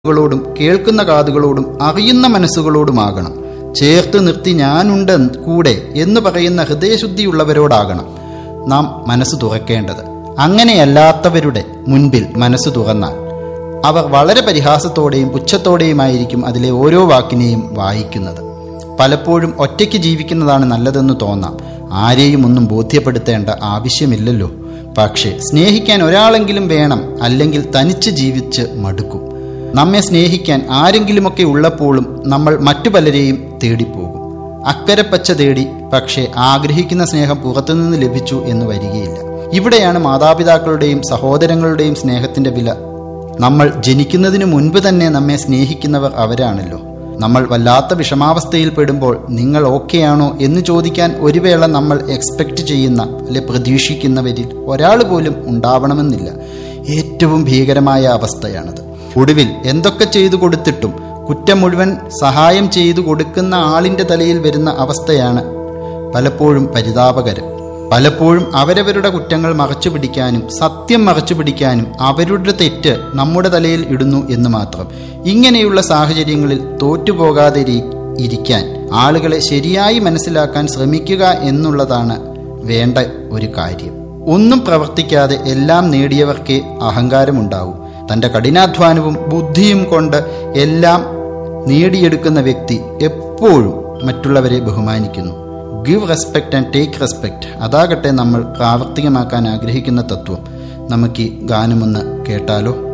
കളോടും കേൾക്കുന്ന കാതുകളോടും അറിയുന്ന മനസ്സുകളോടുമാകണം ചേർത്ത് നിർത്തി ഞാനുണ്ട് കൂടെ എന്ന് പറയുന്ന ഹൃദയശുദ്ധിയുള്ളവരോടാകണം നാം മനസ്സ് തുറക്കേണ്ടത് അങ്ങനെയല്ലാത്തവരുടെ മുൻപിൽ മനസ്സ് തുറന്നാൽ അവർ വളരെ പരിഹാസത്തോടെയും പുച്ഛത്തോടെയുമായിരിക്കും അതിലെ ഓരോ വാക്കിനെയും വായിക്കുന്നത് പലപ്പോഴും ഒറ്റയ്ക്ക് ജീവിക്കുന്നതാണ് നല്ലതെന്ന് തോന്നാം ആരെയും ഒന്നും ബോധ്യപ്പെടുത്തേണ്ട ആവശ്യമില്ലല്ലോ പക്ഷേ സ്നേഹിക്കാൻ ഒരാളെങ്കിലും വേണം അല്ലെങ്കിൽ തനിച്ച് ജീവിച്ച് മടുക്കും നമ്മെ സ്നേഹിക്കാൻ ആരെങ്കിലുമൊക്കെ ഉള്ളപ്പോഴും നമ്മൾ മറ്റു പലരെയും തേടിപ്പോകും അക്കരപ്പച്ച തേടി പക്ഷേ ആഗ്രഹിക്കുന്ന സ്നേഹം പുറത്തുനിന്ന് ലഭിച്ചു എന്ന് വരികയില്ല ഇവിടെയാണ് മാതാപിതാക്കളുടെയും സഹോദരങ്ങളുടെയും സ്നേഹത്തിന്റെ വില നമ്മൾ ജനിക്കുന്നതിനു മുൻപ് തന്നെ നമ്മെ സ്നേഹിക്കുന്നവർ അവരാണല്ലോ നമ്മൾ വല്ലാത്ത വിഷമാവസ്ഥയിൽ പെടുമ്പോൾ നിങ്ങൾ ഓക്കെയാണോ എന്ന് ചോദിക്കാൻ ഒരു വേള നമ്മൾ എക്സ്പെക്റ്റ് ചെയ്യുന്ന അല്ലെ പ്രതീക്ഷിക്കുന്നവരിൽ ഒരാൾ പോലും ഉണ്ടാവണമെന്നില്ല ഏറ്റവും ഭീകരമായ അവസ്ഥയാണത് ഒടുവിൽ എന്തൊക്കെ ചെയ്തു കൊടുത്തിട്ടും കുറ്റം മുഴുവൻ സഹായം ചെയ്തു കൊടുക്കുന്ന ആളിന്റെ തലയിൽ വരുന്ന അവസ്ഥയാണ് പലപ്പോഴും പരിതാപകരം പലപ്പോഴും അവരവരുടെ കുറ്റങ്ങൾ മറച്ചു പിടിക്കാനും സത്യം മറച്ചു പിടിക്കാനും അവരുടെ തെറ്റ് നമ്മുടെ തലയിൽ ഇടുന്നു എന്ന് മാത്രം ഇങ്ങനെയുള്ള സാഹചര്യങ്ങളിൽ തോറ്റുപോകാതെ ഇരി- ഇരിക്കാൻ ആളുകളെ ശരിയായി മനസ്സിലാക്കാൻ ശ്രമിക്കുക എന്നുള്ളതാണ് വേണ്ട ഒരു കാര്യം ഒന്നും പ്രവർത്തിക്കാതെ എല്ലാം നേടിയവർക്കേ അഹങ്കാരമുണ്ടാവൂ തന്റെ കഠിനാധ്വാനവും ബുദ്ധിയും കൊണ്ട് എല്ലാം നേടിയെടുക്കുന്ന വ്യക്തി എപ്പോഴും മറ്റുള്ളവരെ ബഹുമാനിക്കുന്നു give respect and take respect അതാകട്ടെ നമ്മൾ പ്രാവർത്തികമാക്കാൻ ആഗ്രഹിക്കുന്ന തത്വം നമുക്ക് ഈ ഗാനമൊന്ന് കേട്ടാലോ